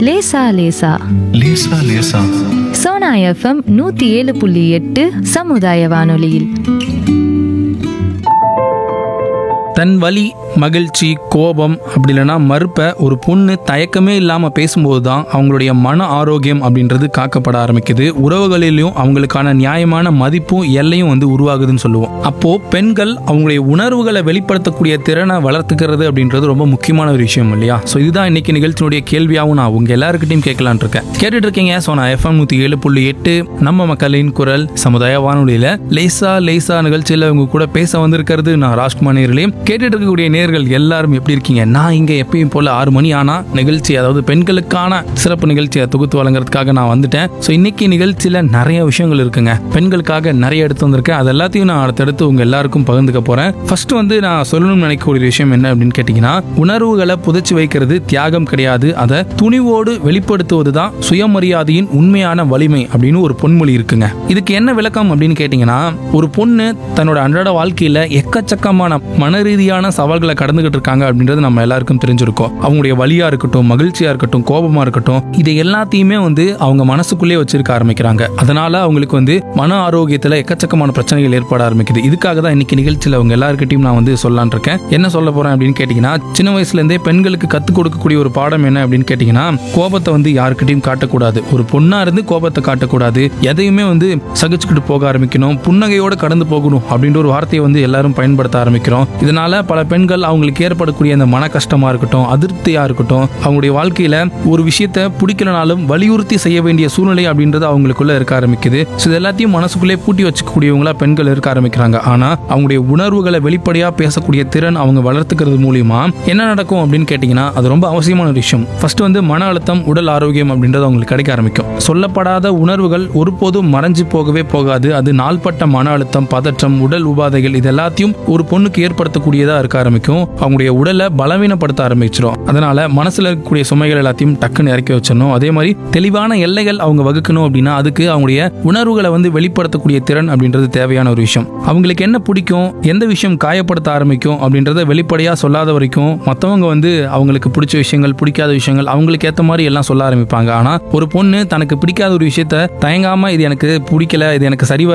லேசா லேசா லேசா லேசா சோனா எஃப்எம் நூத்தி ஏழு புள்ளி எட்டு சமுதாய வானொலியில் தன் வலி மகிழ்ச்சி கோபம் அப்படி இல்லைன்னா மறுப்ப ஒரு பொண்ணு தயக்கமே இல்லாமல் பேசும்போது தான் அவங்களுடைய மன ஆரோக்கியம் அப்படின்றது காக்கப்பட ஆரம்பிக்குது உறவுகளிலும் அவங்களுக்கான நியாயமான மதிப்பும் எல்லையும் வந்து உருவாகுதுன்னு சொல்லுவோம் அப்போ பெண்கள் அவங்களுடைய உணர்வுகளை வெளிப்படுத்தக்கூடிய திறனை வளர்த்துக்கிறது அப்படின்றது ரொம்ப முக்கியமான ஒரு விஷயம் இல்லையா ஸோ இதுதான் இன்னைக்கு நிகழ்ச்சியினுடைய கேள்வியாகவும் நான் உங்க எல்லாருக்கிட்டையும் கேட்கலான் இருக்கேன் கேட்டுட்டு இருக்கீங்க ஸோ நான் எஃப்எம் நூற்றி ஏழு புள்ளி எட்டு நம்ம மக்களின் குரல் சமுதாய வானொலியில் லேசா லேசா நிகழ்ச்சியில் உங்க கூட பேச வந்திருக்கிறது நான் ராஜ்குமார் நேர்களே கேட்டுட்டு இருக்கக்கூடிய நேர்கள் எல்லாரும் எப்படி இருக்கீங்க நான் இங்க எப்பயும் போல ஆறு மணி ஆனா நிகழ்ச்சி அதாவது பெண்களுக்கான சிறப்பு நிகழ்ச்சியை தொகுத்து வழங்குறதுக்காக நான் வந்துட்டேன் ஸோ இன்னைக்கு நிகழ்ச்சியில நிறைய விஷயங்கள் இருக்குங்க பெண்களுக்காக நிறைய எடுத்து வந்திருக்கேன் அது எல்லாத்தையும் நான் அடுத்தடுத்து உங்க எல்லாருக்கும் பகிர்ந்துக்க போறேன் ஃபர்ஸ்ட் வந்து நான் சொல்லணும்னு நினைக்கக்கூடிய விஷயம் என்ன அப்படின்னு கேட்டீங்கன்னா உணர்வுகளை புதைச்சு வைக்கிறது தியாகம் கிடையாது அதை துணிவோடு வெளிப்படுத்துவது தான் சுயமரியாதையின் உண்மையான வலிமை அப்படின்னு ஒரு பொன்மொழி இருக்குங்க இதுக்கு என்ன விளக்கம் அப்படின்னு கேட்டீங்கன்னா ஒரு பொண்ணு தன்னோட அன்றாட வாழ்க்கையில எக்கச்சக்கமான மன ரீதியான சவால்களை கடந்துகிட்டு இருக்காங்க அப்படின்றது நம்ம எல்லாருக்கும் தெரிஞ்சிருக்கோம் அவங்களுடைய வலியா இருக்கட்டும் மகிழ்ச்சியா இருக்கட்டும் கோபமா இருக்கட்டும் இதை எல்லாத்தையுமே வந்து அவங்க மனசுக்குள்ளே வச்சிருக்க ஆரம்பிக்கிறாங்க அதனால அவங்களுக்கு வந்து மன ஆரோக்கியத்துல எக்கச்சக்கமான பிரச்சனைகள் ஏற்பட ஆரம்பிக்குது இதுக்காக தான் இன்னைக்கு நிகழ்ச்சியில அவங்க எல்லாருக்கிட்டையும் நான் வந்து சொல்லலான் இருக்கேன் என்ன சொல்ல போறேன் அப்படின்னு கேட்டீங்கன்னா சின்ன வயசுல இருந்தே பெண்களுக்கு கத்துக் கொடுக்கக்கூடிய ஒரு பாடம் என்ன அப்படின்னு கேட்டீங்கன்னா கோபத்தை வந்து யாருக்கிட்டையும் காட்டக்கூடாது ஒரு பொண்ணா இருந்து கோபத்தை காட்டக்கூடாது எதையுமே வந்து சகிச்சுக்கிட்டு போக ஆரம்பிக்கணும் புன்னகையோட கடந்து போகணும் அப்படின்ற ஒரு வார்த்தையை வந்து எல்லாரும் பயன்படுத்த ஆரம்பிக்கிறோம் இதனால பல பெண்கள் அவங்களுக்கு ஏற்படக்கூடிய அந்த மன கஷ்டமா இருக்கட்டும் அதிருப்தியா இருக்கட்டும் அவங்களுடைய வாழ்க்கையில ஒரு விஷயத்த பிடிக்கலனாலும் வலியுறுத்தி செய்ய வேண்டிய சூழ்நிலை அப்படின்றது அவங்களுக்குள்ள இருக்க ஆரம்பிக்குது ஸோ இது எல்லாத்தையும் மனசுக்குள்ளே பூட்டி வச்சுக்கக்கூடியவங்களா பெண்கள் இருக்க ஆரம்பிக்கிறாங்க ஆனா அவங்களுடைய உணர்வுகளை வெளிப்படையா பேசக்கூடிய திறன் அவங்க வளர்த்துக்கிறது மூலியமா என்ன நடக்கும் அப்படின்னு கேட்டீங்கன்னா அது ரொம்ப அவசியமான ஒரு விஷயம் ஃபர்ஸ்ட் வந்து மன அழுத்தம் உடல் ஆரோக்கியம் அப்படின்றது அவங்களுக்கு கிடைக்க ஆரம்பிக்கும் சொல்லப்படாத உணர்வுகள் ஒருபோதும் மறைஞ்சு போகவே போகாது அது நாள்பட்ட மன அழுத்தம் பதற்றம் உடல் உபாதைகள் இது எல்லாத்தையும் ஒரு பொண்ணுக்கு ஏற்படுத்தக்கூடியதா இருக்க ஆரம்பிக்கும் அவங்களுடைய உடலை பலவீனப்படுத்த ஆரம்பிச்சிடும் அதனால மனசுல இருக்கக்கூடிய சுமைகள் எல்லாத்தையும் டக்குன்னு இறக்கி வச்சிடணும் அதே மாதிரி தெளிவான எல்லைகள் அவங்க வகுக்கணும் அப்படின்னா அதுக்கு அவங்களுடைய உணர்வுகளை வந்து வெளிப்படுத்தக்கூடிய திறன் அப்படின்றது தேவையான ஒரு விஷயம் அவங்களுக்கு என்ன பிடிக்கும் எந்த விஷயம் காயப்படுத்த ஆரம்பிக்கும் அப்படின்றத வெளிப்படையா சொல்லாத வரைக்கும் மற்றவங்க வந்து அவங்களுக்கு பிடிச்ச விஷயங்கள் பிடிக்காத விஷயங்கள் அவங்களுக்கு ஏற்ற மாதிரி எல்லாம் சொல்ல ஆரம்பிப்பாங்க ஆனா ஒரு பொண்ணு தனக்கு பிடிக்காத ஒரு விஷயத்த தயங்காம இது எனக்கு பிடிக்கல இது எனக்கு சரி வர